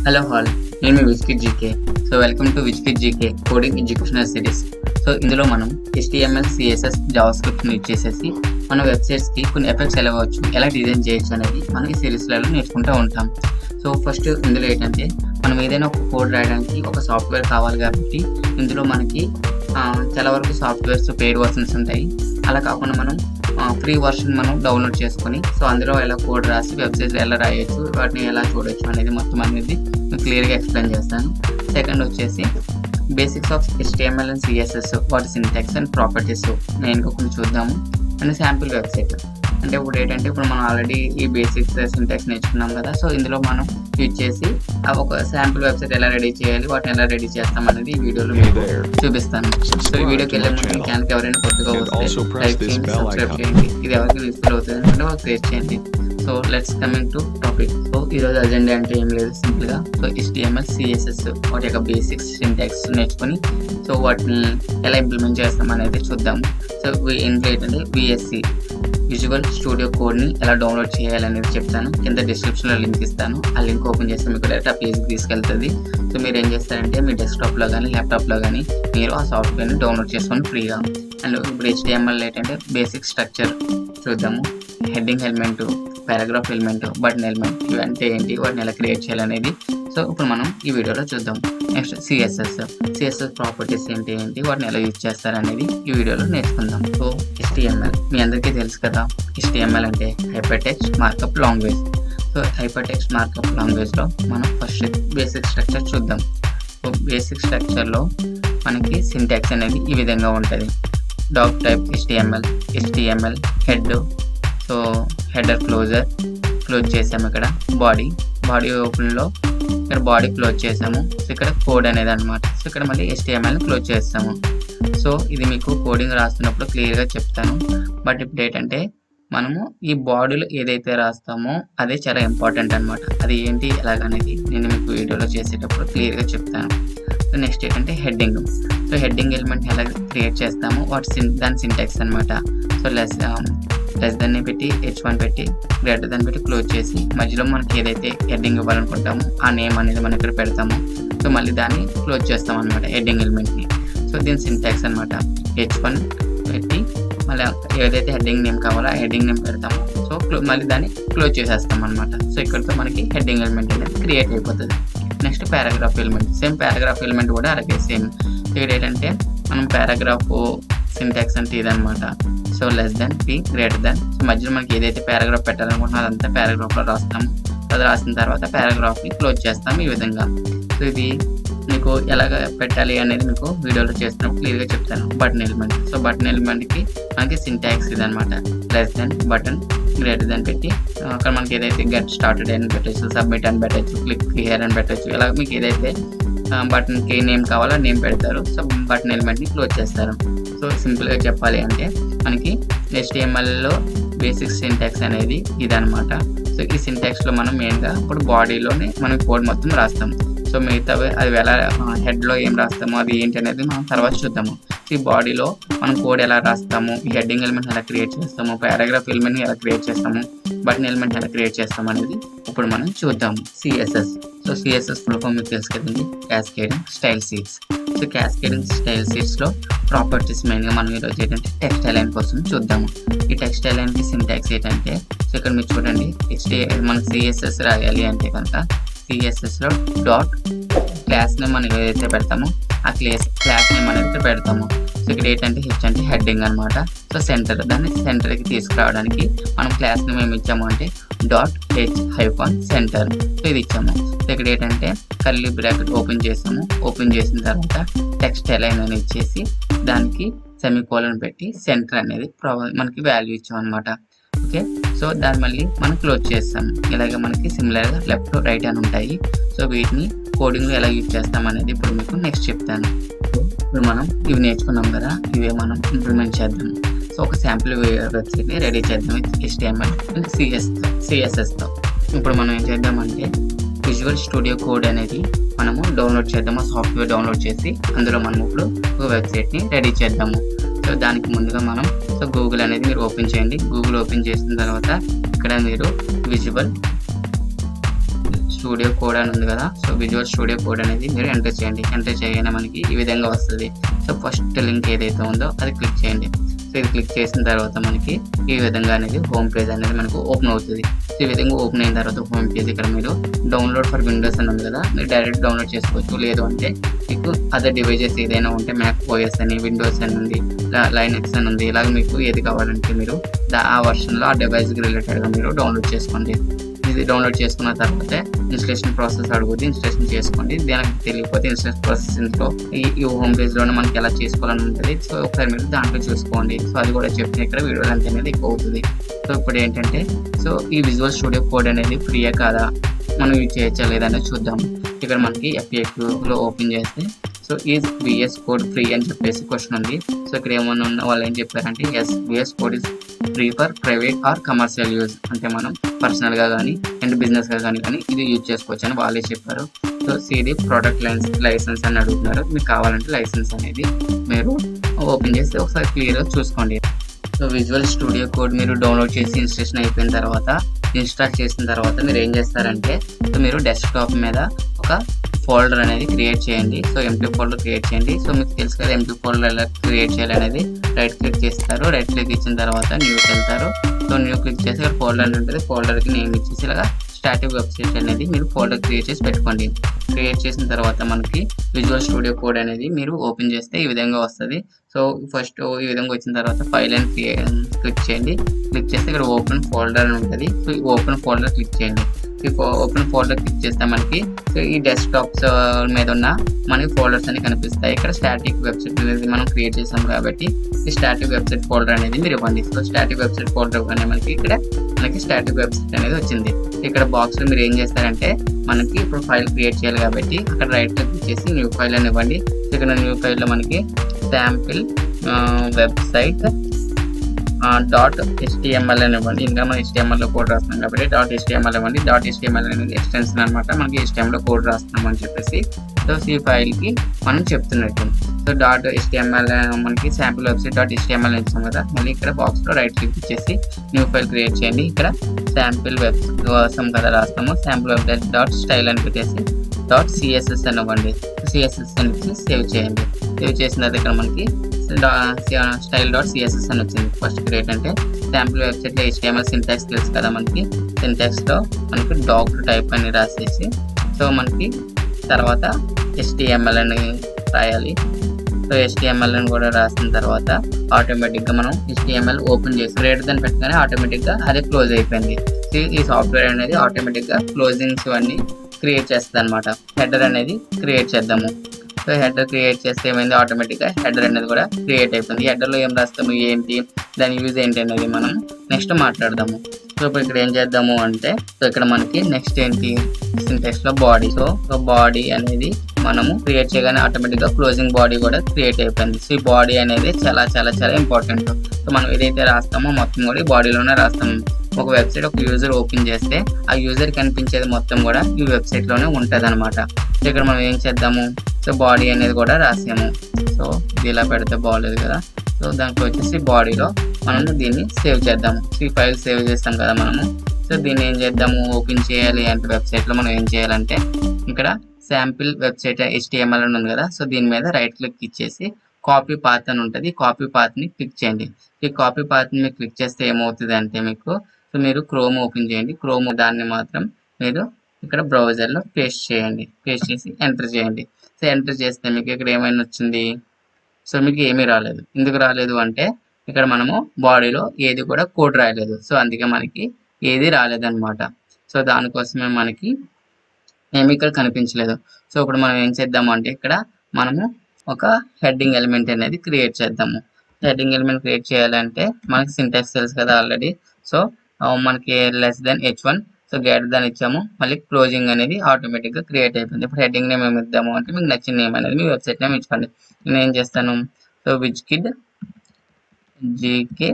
Hello all నేను మీ Wizkit GK so welcome to Wizkit GK coding educational series so ఇందులో మనం HTML CSS Java స్క్రిప్ట్ని use చేసేసి మన వెబ్సైట్స్కి కొన్ని ఎఫెక్ట్స్ ఎలా అవ్వచ్చు ఎలా డిజైన్ చేయొచ్చు అనేది మనం ఈ సిరీస్లలో నేర్చుకుంటూ ఉంటాం సో ఫస్ట్ ఇందులో ఏంటంటే మనం ఏదైనా ఒక కోడ్ రాయడానికి ఒక సాఫ్ట్వేర్ కావాలి కాబట్టి ఇందులో మనకి ఆ, చాలా వరకు సాఫ్ట్వేర్స్ పెయిడ్ వర్షన్స్ ఉంటాయి అలా కాకుండా మనం ఫ్రీ వర్షన్ మనం డౌన్లోడ్ చేసుకొని సో అందులో ఎలా కోడ్ రాసి వెబ్సైట్ ఎలా రాయొచ్చు వాటిని ఎలా చూడొచ్చు అనేది మొత్తం అనేది నేను క్లియర్గా ఎక్స్ప్లెయిన్ చేస్తాను సెకండ్ వచ్చేసి basics of HTML and CSS వాటి సింటాక్స్ అండ్ ప్రాపర్టీస్ మెయిన్గా కొన్ని చూద్దాము అండ్ శాంపిల్ వెబ్సైట్ అంటే ఇప్పుడు ఏంటంటే ఇప్పుడు మనం ఆల్రెడీ ఈ బేసిక్స్ సింటాక్స్ నేర్చుకున్నాం కదా సో ఇందులో మనం యూజ్ చేసి ఆ ఒక శాంపిల్ వెబ్సైట్ ఎలా రెడీ చేయాలి వాటిని ఎలా రెడీ చేస్తాం అనేది ఈ వీడియోలో Hey మీకు there. చూపిస్తాను సో ఈ వీడియోకి వెళ్ళే ముందు మీ ఛానల్కి ఎవరైనా కొత్తగా And వస్తే also press లైక్ this చేయండి bell సబ్స్క్రైబ్ icon. చేయండి ఇది ఎవరికి యూస్ఫుల్ అవుతుంది అంటే వాళ్ళకి షేర్ చేయండి so let's coming to topic so ఈరోజు అజెండా అంటే ఏం లేదు సింపుల్గా సో HTML సిఎస్ఎస్ వాటి యొక్క బేసిక్స్ సింటాక్స్ నేర్చుకొని సో వాటిని ఎలా ఇంప్లిమెంట్ చేస్తాం అనేది చూద్దాము సో ఇంట్లో ఏంటంటే విఎస్సి విజువల్ స్టూడియో కోడ్ని ఎలా డౌన్లోడ్ చేయాలనేది చెప్తాను కింద డిస్క్రిప్షన్లో లింక్ ఇస్తాను ఆ లింక్ ఓపెన్ చేస్తే మీకు డైరెక్ట్ ఆ పేజ్కి తీసుకెళ్తుంది సో మీరు ఏం చేస్తారంటే మీ డెస్క్టాప్లో కానీ ల్యాప్టాప్లో కానీ మీరు ఆ సాఫ్ట్వేర్ని డౌన్లోడ్ చేసుకొని ఫ్రీగా అండ్ ఇప్పుడు హెచ్డిఎంఎల్ ఏంటంటే బేసిక్ స్ట్రక్చర్ చూద్దాము heading element paragraph element button element ఇవి అంటే ఏంటి వాటిని ఎలా క్రియేట్ చేయాలనేది సో ఇప్పుడు మనం ఈ వీడియోలో చూద్దాం నెక్స్ట్ సిఎస్ఎస్ సిఎస్ఎస్ ప్రాపర్టీస్ ఏంటి ఏంటి వాటిని ఎలా యూజ్ చేస్తారనేది ఈ వీడియోలో నేర్చుకుందాం సో HTML మీ అందరికీ తెలుసు కదా HTML అంటే hyper text markup language so hyper text markup లాంగ్వేజ్లో మనం ఫస్ట్ బేసిక్ స్ట్రక్చర్ చూద్దాం సో బేసిక్ స్ట్రక్చర్లో మనకి సింటాక్స్ అనేది ఈ విధంగా ఉంటుంది doc type HTML HTML head so header closer close చేసాము ఇక్కడ బాడీ బాడీ ఓపెన్లో ఇక్కడ బాడీ క్లోజ్ చేసాము సో ఇక్కడ కోడ్ అనేది అనమాట సో ఇక్కడ మళ్ళీ HTML క్లోజ్ చేస్తాము సో ఇది మీకు కోడింగ్ రాస్తున్నప్పుడు క్లియర్గా చెప్తాను బట్ ఇప్పుడు ఏంటంటే మనము ఈ బాడీలో ఏదైతే రాస్తామో అదే చాలా ఇంపార్టెంట్ అనమాట అది ఏంటి ఎలాగనేది నేను మీకు వీడియోలో చేసేటప్పుడు క్లియర్గా చెప్తాను సో నెక్స్ట్ ఏంటంటే హెడ్డింగ్ సో హెడ్డింగ్ ఎలిమెంట్ ఎలా క్రియేట్ చేస్తామో వాటి సిన్ దాని సింటాక్స్ అనమాట సో లెస్ లెస్ దాన్ని పెట్టి హెచ్ వన్ పెట్టి గ్రేటర్ దాన్ని పెట్టి క్లోజ్ చేసి మధ్యలో మనకి ఏదైతే హెడ్డింగ్ ఇవ్వాలనుకుంటామో ఆ నేమ్ అనేది మనం ఇక్కడ పెడతాము సో మళ్ళీ దాన్ని క్లోజ్ చేస్తాం అనమాట హెడ్డింగ్ ఎలిమెంట్ని సో దీని సింటాక్స్ అనమాట హెచ్ వన్ పెట్టి మళ్ళీ ఏదైతే హెడ్డింగ్ నేమ్ కావాలో ఆ హెడ్డింగ్ నేమ్ పెడతాము సో క్లో- మళ్ళీ దాన్ని క్లోజ్ చేసేస్తాం అనమాట సో ఇక్కడతో మనకి హెడ్డింగ్ ఎలిమెంట్ అనేది క్రియేట్ అయిపోతుంది next paragraph element same paragraph element కూడా అలాగే సేమ్ ఇక్కడ ఏంటంటే మనం పారాగ్రాఫ్ సింటాక్స్ అంటే ఇదనమాట so less than P greater than so మధ్యలో మనకి ఏదైతే పారాగ్రాఫ్ పెట్టాలనుకుంటున్నా అదంతా పారాగ్రాఫ్లో రాస్తాము అది రాసిన తర్వాత పారాగ్రాఫ్ని క్లోజ్ చేస్తాము ఈ విధంగా సో ఇది మీకు ఎలాగ పెట్టాలి అనేది మీకు వీడియోలో చేస్తున్నప్పుడు క్లియర్గా చెప్తాను బటన్ ఎలిమెంట్ సో బటన్ ఎలిమెంట్కి మనకి సింటాక్స్ ఇది అనమాట less than button greater than పెట్టి ఆ, అక్కడ మనకి ఏదైతే గెట్ స్టార్టెడ్ అని పెట్టచ్చు సబ్మిట్ అని పెట్టచ్చు క్లిక్ హియర్ అని పెట్టచ్చు ఇలా మీకు ఏదైతే బటన్కి నేమ్ కావాలో నేమ్ పెడతారు సో బటన్ ఎలిమెంట్ని క్లోజ్ చేస్తారు సో సింపుల్గా చెప్పాలి అంటే మనకి HTML-లో బేసిక్ సింటాక్స్ అనేది ఇదనమాట సో ఈ సింటాక్స్లో మనం మెయిన్గా ఇప్పుడు బాడీలోనే మనం కోడ్ మొత్తం రాస్తాం సో మిగతావి అది ఎలా హెడ్లో ఏం రాస్తామో అది ఏంటి అనేది మనం తర్వాత చూద్దాము ఈ బాడీలో మనం కోడ్ ఎలా రాస్తాము ఈ హెడ్డింగ్ ఎలిమెంట్ ఎలా క్రియేట్ చేస్తాము పారాగ్రాఫ్ ఎలిమెంట్ ఎలా క్రియేట్ చేస్తాము బటన్ ఎలిమెంట్ ఎలా క్రియేట్ చేస్తాము అనేది ఇప్పుడు మనం చూద్దాము CSS so CSS full form మీకు తెలుసు కదండి cascading style sheets so cascading style సీట్స్లో ప్రాపర్టీస్ మెయిన్గా మనం ఈరోజు ఏంటంటే టెక్స్టైల్ లైన్ కోసం చూద్దాము ఈ టెక్స్టైల్ లైన్కి సింటాక్స్ ఏంటంటే సో ఇక్కడ మీరు చూడండి హెచ్డి మనకి సిఎస్ఎస్ రాయాలి అంటే కనుక సిఎస్ఎస్లో డాట్ క్లాస్ నేమ్ మనం ఏదైతే పెడతామో ఆ క్లాస్ క్లాస్ నేమ్ అనేది ఇక్కడ పెడతాము సో ఇక్కడ ఏంటంటే హెచ్ అంటే హెడ్డింగ్ అనమాట సో సెంటర్ దాన్ని సెంటర్కి తీసుకురావడానికి మనం క్లాస్ నేమ్ ఏమి ఇచ్చాము అంటే dot H hyphen centre so ఇది ఇచ్చాము సో ఇక్కడ ఏంటంటే కర్లీ బ్రాకెట్ ఓపెన్ చేసాము ఓపెన్ చేసిన తర్వాత టెక్స్ట్ లైన్ అని ఇచ్చేసి దానికి సెమీకోలన్ పెట్టి సెంటర్ అనేది ప్రొవై మనకి వాల్యూ ఇచ్చాం అనమాట ఓకే సో దాన్ని మళ్ళీ మనం క్లోజ్ చేస్తాం ఇలాగే మనకి సిమిలర్గా లెఫ్ట్ రైట్ అని ఉంటాయి సో వీటిని కోడింగ్లో ఎలా యూజ్ చేస్తాం అనేది ఇప్పుడు మీకు నెక్స్ట్ చెప్తాను సో ఇప్పుడు మనం ఇవి నేర్చుకున్నాం కదా ఇవే మనం ఇంప్లిమెంట్ చేద్దాం సో ఒక శాంపుల్ వెబ్సైట్ని రెడీ చేద్దాం HTML అండ్ సిఎస్ సిఎస్ఎస్తో ఇప్పుడు మనం ఏం చేద్దామంటే విజువల్ స్టూడియో కోడ్ అనేది మనము డౌన్లోడ్ చేద్దాము సాఫ్ట్వేర్ డౌన్లోడ్ చేసి అందులో మనం ఇప్పుడు ఒక వెబ్సైట్ని రెడీ చేద్దాము సో దానికి ముందుగా మనం సో గూగుల్ అనేది మీరు ఓపెన్ చేయండి గూగుల్ ఓపెన్ చేసిన తర్వాత ఇక్కడ మీరు విజువల్ స్టూడియో కోడ్ అని ఉంది కదా సో విజువల్ స్టూడియో కోడ్ అనేది మీరు ఎంటర్ చేయండి ఎంటర్ చేయగానే మనకి ఈ విధంగా వస్తుంది సో ఫస్ట్ లింక్ ఏదైతే ఉందో అది క్లిక్ చేయండి సో ఇది క్లిక్ చేసిన తర్వాత మనకి ఈ విధంగా అనేది హోమ్ పేజ్ అనేది మనకు ఓపెన్ అవుతుంది సో ఈ విధంగా ఓపెన్ అయిన తర్వాత హోమ్ పేజ్ ఇక్కడ మీరు డౌన్లోడ్ ఫర్ విండోస్ అని ఉంది కదా మీరు డైరెక్ట్ డౌన్లోడ్ చేసుకోవచ్చు లేదు అంటే మీకు అదర్ డివైజెస్ ఏదైనా ఉంటే మ్యాక్ ఓఎస్ అని విండోస్ అని ఉంది లైనెక్స్ అని ఉంది ఇలాగ మీకు ఏది కావాలంటే మీరు దా- ఆ వర్షన్లో ఆ డివైస్కి రిలేటెడ్గా మీరు డౌన్లోడ్ చేసుకోండి ఇది డౌన్లోడ్ చేసుకున్న తర్వాత ఇన్స్టలేషన్ ప్రాసెస్ అడుగుతుంది ఇన్స్టలేషన్ చేసుకోండి దానికి తెలియకపోతే ఇన్స్టలేషన్ ప్రాసెస్ ఇంట్లో ఈ ఈ హోమ్ పేజ్లోనే మనకి ఎలా చేసుకోవాలని ఉంటుంది సో ఒకసారి మీరు దాంట్లో చూసుకోండి సో అది కూడా చెప్తే ఇక్కడ వీడియో లెంత్ అనేది ఎక్కువ అవుతుంది సో ఇప్పుడు ఏంటంటే సో ఈ విజువల్ స్టూడియో కోడ్ అనేది ఫ్రీయే కాదా మనం యూజ్ చేయొచ్చా లేదనేది చూద్దాం ఇక్కడ మనకి ఎఫ్ఏక్యూలో ఓపెన్ చేస్తే so is VS code free అని చెప్పేసి క్వశ్చన్ ఉంది సో ఇక్కడ ఏమన్నా ఉన్న వాళ్ళు ఏం చెప్పారంటే yes VS code is free for private or commercial use అంటే మనం పర్సనల్గా కానీ అండ్ బిజినెస్గా కానీ కానీ ఇది యూజ్ చేసుకోవచ్చు అని వాళ్ళే చెప్పారు so CD product lines license అని అడుగుతున్నారు మీకు కావాలంటే లైసెన్స్ అనేది మీరు ఓపెన్ చేసి ఒకసారి క్లియర్గా చూసుకోండి సో విజువల్ స్టూడియో కోడ్ మీరు డౌన్లోడ్ చేసి ఇన్స్టలేషన్ అయిపోయిన తర్వాత ఇన్స్టాల్ చేసిన తర్వాత మీరు ఏం చేస్తారంటే సో మీరు డెస్క్టాప్ మీద ఒక ఫోల్డర్ అనేది క్రియేట్ చేయండి సో ఎంటీ ఫోల్డర్ క్రియేట్ చేయండి సో మీకు తెలుసు కదా ఎంటీ ఫోల్డర్ ఎలా క్రియేట్ చేయాలి అనేది రైట్ క్లిక్ చేస్తారు రైట్ క్లిక్ ఇచ్చిన తర్వాత న్యూకి వెళ్తారు సో న్యూ క్లిక్ చేసి ఇక్కడ ఫోల్డర్ అని ఉంటుంది ఫోల్డర్కి నేమ్ ఇచ్చేసి ఇలాగా స్టాటిక్ వెబ్సైట్ అనేది మీరు ఫోల్డర్ క్రియేట్ చేసి పెట్టుకోండి క్రియేట్ చేసిన తర్వాత మనకి విజువల్ స్టూడియో కోడ్ అనేది మీరు ఓపెన్ చేస్తే ఈ విధంగా వస్తుంది సో ఫస్ట్ ఈ విధంగా వచ్చిన తర్వాత ఫైల్ అని క్లిక్ చేయండి క్లిక్ చేస్తే ఇక్కడ ఓపెన్ ఫోల్డర్ అని ఉంటుంది సో ఈ ఓపెన్ ఫోల్డర్ క్లిక్ చేయండి ఈ ఓపెన్ ఫోల్డర్ క్లిక్ చేస్తే మనకి సో ఈ డెస్క్టాప్స్ మీద ఉన్న మనకి ఫోల్డర్స్ అన్ని కనిపిస్తాయి ఇక్కడ స్టాటిక్ వెబ్సైట్ అనేది మనం క్రియేట్ చేసాం కాబట్టి ఈ స్టాటిక్ వెబ్సైట్ ఫోల్డర్ అనేది మీరు ఇవ్వండి సో స్టాటిక్ వెబ్సైట్ ఫోల్డర్ కానీ మనకి ఇక్కడ మనకి స్టాటిక్ వెబ్సైట్ అనేది వచ్చింది ఇక్కడ బాక్స్ లో మీరు ఏం చేస్తారంటే మనకి ఇప్పుడు ఫైల్ క్రియేట్ చేయాలి కాబట్టి అక్కడ రైట్ క్లిక్ చేసి న్యూ ఫైల్ అని ఇవ్వండి సో ఇక్కడ న్యూ ఫైల్ లో మనకి శాంపిల్ వెబ్సైట్ డాట్ ఎస్టిఎంఎల్ అని ఇవ్వండి ఇంకా మనం HTML లో కోడ్ రాస్తున్నాం కాబట్టి డాట్ ఎస్టిఎంఎల్ ఇవ్వండి డాట్ ఎస్టిఎంఎల్ అనేది ఎక్స్టెన్షన్ అనమాట మనకి HTML లో కోడ్ రాస్తున్నాం అని చెప్పేసి సో ఈ ఫైల్కి మనం చెప్తున్నట్టు సో డాట్ ఎస్టిఎంఎల్ మనకి శాంపుల్ వెబ్సైట్ డాట్ ఎస్టిఎంఎల్ ఇచ్చాం కదా మళ్ళీ ఇక్కడ బాక్స్లో రైట్ క్లిక్ ఇచ్చేసి న్యూ ఫైల్ క్రియేట్ చేయండి ఇక్కడ శాంపిల్ వెబ్ కోసం కదా రాస్తాము శాంపుల్ వెబ్సైట్ డాట్ స్టైల్ అని పెట్టేసి డాట్ సిఎస్ఎస్ అని ఇవ్వండి సిఎస్ఎస్ అని ఇచ్చి సేవ్ చేయండి సేవ్ చేసిన తర్వాత ఇక్కడ మనకి స్టైల్ డాట్ సిఎస్ఎస్ అని వచ్చింది ఫస్ట్ క్రియేట్ అంటే శాంపుల్ వెబ్సైట్లో హెచ్టిఎంఎల్ సింటాక్స్ తెలుసు కదా మనకి సింటాక్స్లో మనకి డాక్ టైప్ అని రాసేసి సో మనకి తర్వాత ఎస్టిఎంఎల్ అని రాయాలి సో HTML అని కూడా రాసిన తర్వాత ఆటోమేటిక్గా మనం HTML ఓపెన్ చేసి గ్రేటర్ దాన్ని పెట్టగానే ఆటోమేటిక్గా అదే క్లోజ్ అయిపోయింది సో ఈ సాఫ్ట్వేర్ అనేది ఆటోమేటిక్గా క్లోజింగ్స్ ఇవన్నీ క్రియేట్ చేస్తుంది అనమాట హెడర్ అనేది క్రియేట్ చేద్దాము సో హెడర్ క్రియేట్ చేస్తే ఏమైంది ఆటోమేటిక్గా హెడర్ అనేది కూడా క్రియేట్ అయిపోయింది హెడర్లో ఏం రాస్తాము ఏంటి దాని యూజ్ ఏంటి అనేది మనం నెక్స్ట్ మాట్లాడదాము సో ఇప్పుడు ఇక్కడ ఏం చేద్దాము అంటే సో ఇక్కడ మనకి నెక్స్ట్ ఏంటి సింటెక్స్ లో బాడీ సో బాడీ అనేది మనము క్రియేట్ చేయగానే ఆటోమేటిక్ గా క్లోజింగ్ బాడీ కూడా క్రియేట్ అయిపోయింది సో ఈ బాడీ అనేది చాలా చాలా చాలా ఇంపార్టెంట్ సో మనం ఏదైతే రాస్తామో మొత్తం కూడా ఈ బాడీలోనే రాస్తాము ఒక వెబ్సైట్ ఒక యూజర్ ఓపెన్ చేస్తే ఆ యూజర్ కనిపించేది మొత్తం కూడా ఈ వెబ్సైట్ లోనే ఉంటది అనమాట సో ఇక్కడ మనం ఏం చేద్దాము సో బాడీ అనేది కూడా రాసాము సో ఇది ఇలా పెడితే బాగోలేదు కదా సో దానికి వచ్చేసి బాడీలో మనం దీన్ని సేవ్ చేద్దాము సో ఈ ఫైల్ సేవ్ చేస్తాం కదా మనము సో దీన్ని ఏం చేద్దాము ఓపెన్ చేయాలి అంటే వెబ్సైట్లో మనం ఏం చేయాలంటే ఇక్కడ శాంపిల్ వెబ్సైట్ HTML అని ఉంది కదా సో దీని మీద రైట్ క్లిక్ ఇచ్చేసి కాపీ పాత్ అని ఉంటుంది కాపీ పాత్ని క్లిక్ చేయండి ఈ కాపీ పాత్ని మీరు క్లిక్ చేస్తే ఏమవుతుంది అంటే మీకు సో మీరు క్రోమ్ ఓపెన్ చేయండి క్రోమ్ దాన్ని మాత్రం మీరు ఇక్కడ బ్రౌజర్లో పేస్ట్ చేయండి పేస్ట్ చేసి ఎంటర్ చేయండి సో ఎంటర్ చేస్తే మీకు ఇక్కడ ఏమైనా వచ్చింది సో మీకు ఏమీ రాలేదు ఎందుకు రాలేదు అంటే ఇక్కడ మనము బాడీలో ఏది కూడా కోడ్ రాయలేదు సో అందుకే మనకి ఏది రాలేదన్నమాట సో దానికోసమే మనకి ఏమి ఇక్కడ కనిపించలేదు సో ఇప్పుడు మనం ఏం చేద్దాము అంటే ఇక్కడ మనము ఒక హెడ్డింగ్ ఎలిమెంట్ అనేది క్రియేట్ చేద్దాము హెడ్డింగ్ ఎలిమెంట్ క్రియేట్ చేయాలంటే మనకి సింటాక్స్ తెలుసు కదా ఆల్రెడీ సో మనకి less than H one so greater than ఇచ్చాము మళ్ళీ క్లోజింగ్ అనేది ఆటోమేటిక్గా క్రియేట్ అయిపోయింది ఇప్పుడు హెడ్డింగ్ నేమ్ ఏమి ఇద్దాము అంటే మీకు నచ్చిన నేమ్ అనేది మీ వెబ్సైట్ నేమ్ ఇచ్చుకోండి నేను ఏం చేస్తాను so whiz kid GK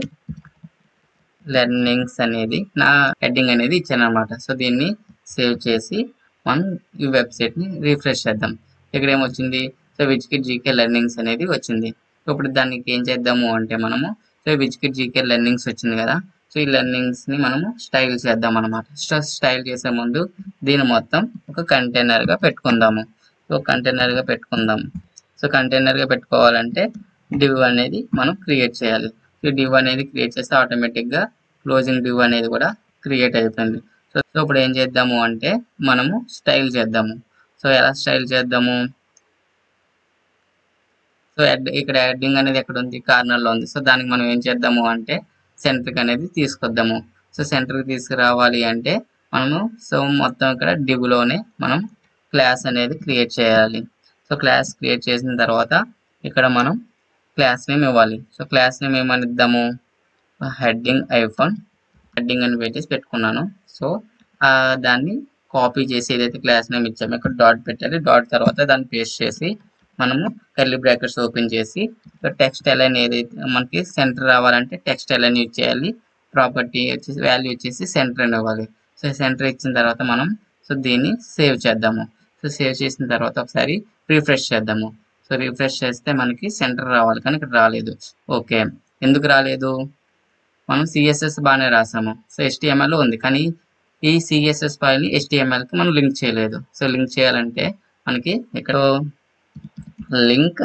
learnings అనేది నా హెడ్డింగ్ అనేది ఇచ్చాను అనమాట సో దీన్ని సేవ్ చేసి మనం ఈ వెబ్సైట్ని రీఫ్రెష్ చేద్దాం ఇక్కడ ఏమొచ్చింది so whiz kid GK learnings అనేది వచ్చింది సో ఇప్పుడు దానికి ఏం చేద్దాము అంటే మనము so whiz kid GK learnings వచ్చింది కదా సో ఈ లెర్నింగ్స్ని మనము స్టైల్ చేద్దాం అనమాట స్టైల్ చేసే ముందు దీన్ని మొత్తం ఒక కంటైనర్గా పెట్టుకుందాము సో కంటైనర్గా పెట్టుకుందాం సో కంటైనర్గా పెట్టుకోవాలంటే డివ్ అనేది మనం క్రియేట్ చేయాలి సో డివ్ అనేది క్రియేట్ చేస్తే ఆటోమేటిక్గా క్లోజింగ్ డివ్ అనేది కూడా క్రియేట్ అయిపోయింది సో సో ఇప్పుడు ఏం చేద్దాము అంటే మనము స్టైల్ చేద్దాము సో ఎలా స్టైల్ చేద్దాము సో ఇక్కడ యాడ్డింగ్ అనేది ఎక్కడ ఉంది కార్నర్లో ఉంది సో దానికి మనం ఏం చేద్దాము అంటే సెంటర్కి అనేది తీసుకొద్దాము సో సెంటర్కి తీసుకురావాలి అంటే మనము సో మొత్తం ఇక్కడ డివ్లోనే మనం క్లాస్ అనేది క్రియేట్ చేయాలి సో క్లాస్ క్రియేట్ చేసిన తర్వాత ఇక్కడ మనం క్లాస్ నేమ్ ఇవ్వాలి సో క్లాస్ నేమ్ ఏమని ఇద్దాము హెడ్డింగ్ ఐఫోన్ హెడ్డింగ్ అని పెట్టేసి పెట్టుకున్నాను సో దాన్ని కాపీ చేసి ఏదైతే క్లాస్ నేమ్ ఇచ్చామో ఇక్కడ డాట్ పెట్టాలి డాట్ తర్వాత దాన్ని పేస్ట్ చేసి మనము కర్లీ బ్రాకెట్స్ ఓపెన్ చేసి టెక్స్ట్ అలైన్ ఏదైతే మనకి సెంటర్ రావాలంటే టెక్స్ట్ అలైన్ యూజ్ చేయాలి ప్రాపర్టీ వచ్చేసి వాల్యూ వచ్చేసి సెంటర్ అని ఇవ్వాలి సో సెంటర్ ఇచ్చిన తర్వాత మనం సో దీన్ని సేవ్ చేద్దాము సో సేవ్ చేసిన తర్వాత ఒకసారి రిఫ్రెష్ చేద్దాము సో రిఫ్రెష్ చేస్తే మనకి సెంటర్ రావాలి కానీ ఇక్కడ రాలేదు ఓకే ఎందుకు రాలేదు మనం సిఎస్ఎస్ బాగానే రాసాము సో హెచ్టిఎంఎల్ ఉంది కానీ ఈ సిఎస్ఎస్ ఫైల్ని హెచ్టిఎంఎల్కి మనం లింక్ చేయలేదు సో లింక్ చేయాలంటే మనకి ఇక్కడ link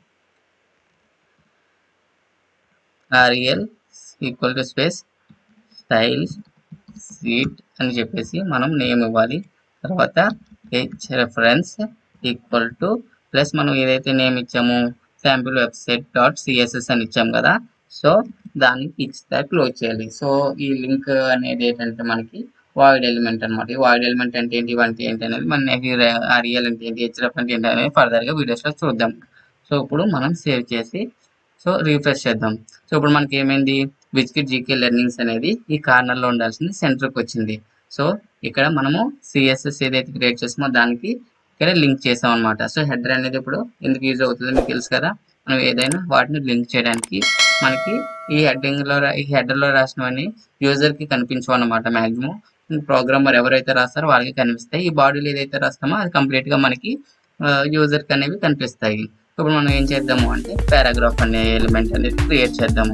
rel equal to space style sheet అని చెప్పేసి మనం నేమ్ ఇవ్వాలి తర్వాత H reference equal to plus మనం ఏదైతే నేమ్ ఇచ్చామో శాంపిల్ వెబ్సైట్ డాట్ సిఎస్ఎస్ అని ఇచ్చాం కదా సో దానికి ఇచ్చితే క్లోజ్ చేయాలి సో ఈ లింక్ అనేది ఏంటంటే మనకి వాయిడ్ ఎలిమెంట్ అనమాట ఈ వాయిడ్ ఎలిమెంట్ అంటే ఏంటి ఇవంటి ఏంటి అనేది మన ఆర్ఎల్ అంటే ఏంటి హెచ్ఎఫ్ అంటే ఏంటి అనేది ఫర్దర్గా వీడియోస్లో చూద్దాం సో ఇప్పుడు మనం సేవ్ చేసి సో రీఫ్రెష్ చేద్దాం సో ఇప్పుడు మనకి ఏమైంది విజ్కిట్ జీకే లెర్నింగ్స్ అనేది ఈ కార్నర్లో ఉండాల్సింది సెంటర్కి వచ్చింది సో ఇక్కడ మనము సిఎస్ఎస్ ఏదైతే క్రియేట్ చేసామో దానికి ఇక్కడ లింక్ చేసాం అనమాట సో హెడర్ అనేది ఇప్పుడు ఎందుకు యూజ్ అవుతుంది మీకు తెలుసు కదా మనం ఏదైనా వాటిని లింక్ చేయడానికి మనకి ఈ హెడ్డింగ్లో ఈ హెడర్లో రాసినవన్నీ యూజర్కి కనిపించవు అనమాట మ్యాక్సిమం ప్రోగ్రామర్ ఎవరైతే రాస్తారో వాళ్ళకి కనిపిస్తాయి ఈ బాడీలో ఏదైతే రాస్తామో అది కంప్లీట్గా మనకి యూజర్కి అనేవి కనిపిస్తాయి ఇప్పుడు మనం ఏం చేద్దాము అంటే పారాగ్రాఫ్ అనే ఎలిమెంట్ అనేది క్రియేట్ చేద్దాము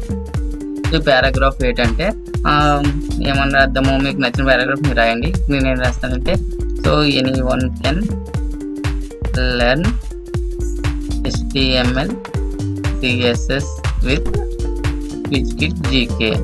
ఈ పారాగ్రాఫ్ ఏంటంటే ఏమన్నా రాద్దాము మీకు నచ్చిన పారాగ్రాఫ్ మీరు రాయండి నేను ఏం రాస్తానంటే so any one can learn HTML CSS with whiz kid GK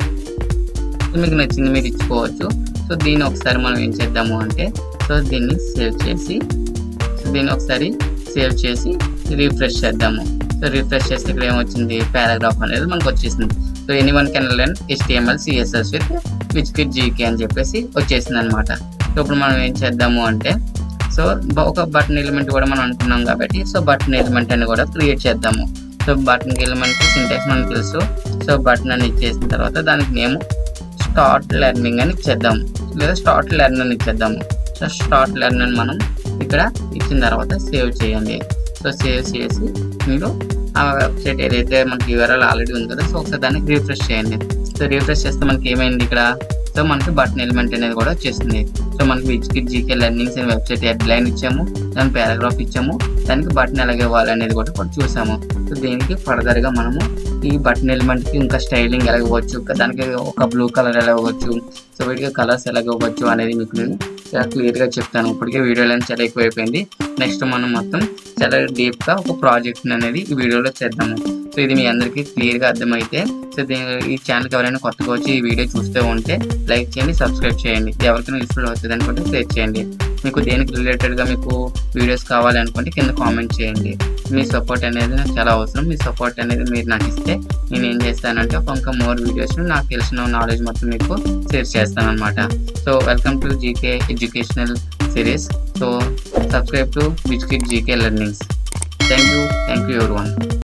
మీకు నచ్చింది మీరు ఇచ్చుకోవచ్చు సో దీన్ని ఒకసారి మనం ఏం చేద్దాము అంటే సో దీన్ని సేవ్ చేసి సో దీన్ని ఒకసారి సేవ్ చేసి రీఫ్రెష్ చేద్దాము సో రీఫ్రెష్ చేస్తే ఇక్కడ ఏమొచ్చింది పారాగ్రాఫ్ అనేది మనకు వచ్చేసింది so any one can learn HTML CSS with whiz kid GK అని చెప్పేసి వచ్చేసింది అనమాట సో ఇప్పుడు మనం ఏం చేద్దాము అంటే సో ఒక బటన్ ఎలిమెంట్ కూడా మనం అనుకున్నాం కాబట్టి సో బటన్ ఎలిమెంట్ అని కూడా క్రియేట్ చేద్దాము సో బటన్ ఎలిమెంట్ సింటాక్స్ మనకు తెలుసు సో బటన్ అని ఇచ్చేసిన తర్వాత దానికి నేము స్టార్ట్ లెర్నింగ్ అని ఇచ్చేద్దాం లేదా స్టార్ట్ లెర్న్ అని ఇచ్చేద్దాము సో స్టార్ట్ లెర్న్ అని మనం ఇక్కడ ఇచ్చిన తర్వాత సేవ్ చేయండి సో సేవ్ చేసి మీరు ఆ వెబ్సైట్ ఏదైతే మనకి యూఆర్ఎల్ ఆల్రెడీ ఉంది కదా సో ఒకసారి దాన్ని రీఫ్రెష్ చేయండి సో రీఫ్రెష్ చేస్తే మనకి ఏమైంది ఇక్కడ సో మనకి బటన్ ఎలిమెంట్ అనేది కూడా వచ్చేసింది సో మనకి విచ్కిట్ జీకే లెర్నింగ్స్ అనే వెబ్సైట్ హెడ్ లైన్ ఇచ్చాము దాని పారాగ్రాఫ్ ఇచ్చాము దానికి బటన్ ఎలాగ ఇవ్వాలి అనేది కూడా కూడా చూసాము సో దీనికి ఫర్దర్గా మనము ఈ బటన్ ఎలిమెంట్కి ఇంకా స్టైలింగ్ ఎలా ఇవ్వచ్చు దానికి ఒక బ్లూ కలర్ ఎలా ఇవ్వచ్చు సో వీటికి కలర్స్ ఎలా ఇవ్వచ్చు అనేది మీకు నేను చాలా క్లియర్గా చెప్తాను ఇప్పటికే వీడియో లెన్స్ చాలా ఎక్కువైపోయింది నెక్స్ట్ మనం మొత్తం చాలా డీప్గా ఒక ప్రాజెక్ట్ అనేది ఈ వీడియోలో చేద్దాము సో ఇది మీ అందరికీ క్లియర్గా అర్థమైతే సో ఈ ఛానల్కి ఎవరైనా కొత్తగా వచ్చి ఈ వీడియో చూస్తూ ఉంటే లైక్ చేయండి సబ్స్క్రైబ్ చేయండి ఎవరికైనా యూస్ఫుల్ అవుతుంది అనుకుంటే షేర్ చేయండి మీకు దేనికి రిలేటెడ్గా మీకు వీడియోస్ కావాలి అనుకుంటే కింద కామెంట్ చేయండి మీ సపోర్ట్ అనేది నాకు చాలా అవసరం మీ సపోర్ట్ అనేది మీరు నాకు ఇస్తే నేను ఏం చేస్తానంటే ఒక ఇంకా మోర్ వీడియోస్ నాకు తెలిసిన నాలెడ్జ్ మొత్తం మీకు షేర్ చేస్తాను అనమాట so welcome to GK educational series so subscribe to biscuit GK learnings thank you thank you ఎవరి వన్